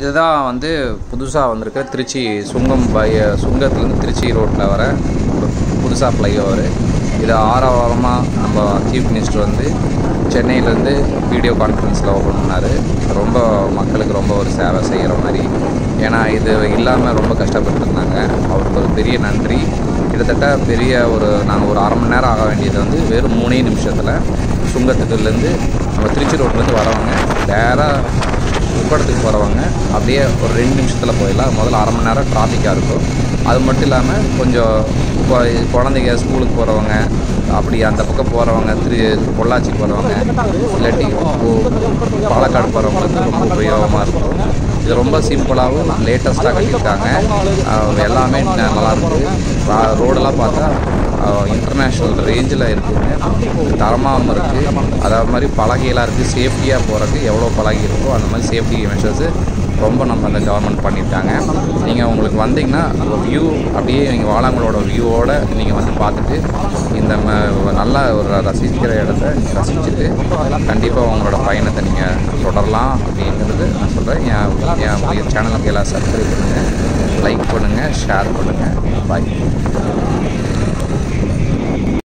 இதுதான் வந்து புதுசாக வந்திருக்க திருச்சி சுங்கம் பை சுங்கத்துலேருந்து திருச்சி ரோட்டில் வர ஒரு புதுசாக ஃப்ளைஓவர் இது ஆறாம் வாரமாக நம்ம சீஃப் மினிஸ்டர் வந்து சென்னையிலேருந்து வீடியோ கான்ஃபரன்ஸில் ஓப்பன் பண்ணார் ரொம்ப மக்களுக்கு ரொம்ப ஒரு சேவை செய்கிற மாதிரி ஏன்னா இது இல்லாமல் ரொம்ப கஷ்டப்பட்டுருந்தாங்க அவருக்கு ஒரு பெரிய நன்றி கிட்டத்தட்ட பெரிய ஒரு நாங்கள் ஒரு அரை மணி நேரம் ஆக வேண்டியது வந்து வெறும் மூணே நிமிஷத்தில் சுங்கத்துக்குலேருந்து நம்ம திருச்சி ரோட்லேருந்து வரவங்க நேராக உப்படத்துக்கு போகிறவங்க அப்படியே ஒரு ரெண்டு நிமிஷத்தில் போயிடலாம் முதல்ல அரை மணி நேரம் டிராஃபிக்காக இருக்கும் அது மட்டும் இல்லாமல் கொஞ்சம் கொ- குழந்தைங்க ஸ்கூலுக்கு போகிறவங்க அப்படி அந்த பக்கம் போகிறவங்க திரு பொள்ளாச்சிக்கு போகிறவங்க இல்லாட்டி இப்போ பாலக்காடு போகிறவங்களுக்கு ரொம்ப உபயோகமாக இருக்கும் இது ரொம்ப சிம்பிளாகவும் லேட்டஸ்ட்டாக கட்டியிருக்காங்க அஹ் எல்லாமே ந- நல்லா இருக்குது ரோடெல்லாம் பார்த்தா இன்டர்நேஷ்னல் ரேஞ்சில் இருக்குதுங்க தரமாகவும் இருக்குது அதே மாதிரி பலகையெல்லாம் இருக்குது சேஃப்டியாக போகிறதுக்கு எவ்வளோ பலகை இருக்கோ அந்த மாதிரி சேஃப்டி மெஷர்ஸு ரொம்ப நம்ம அந்த கவர்மெண்ட் பண்ணியிருக்காங்க நீங்கள் உங்களுக்கு வந்தீங்கன்னா வியூ அப்படியே நீங்கள் வாழாங்களோட வியூவோட நீங்கள் வந்து பார்த்துட்டு இந்த ம- நல்ல ஒரு ரசிக்கிற இடத்த ரசிச்சுட்டு கண்டிப்பாக உங்களோட பயணத்தை நீங்கள் தொடரலாம் அப்படிங்கிறது நான் சொல்கிறேன் என் என் சேனலுக்கு எல்லாம் சப்ஸ்கிரைப் பண்ணுங்கள் லைக் பண்ணுங்கள் ஷேர் பண்ணுங்கள் பாய்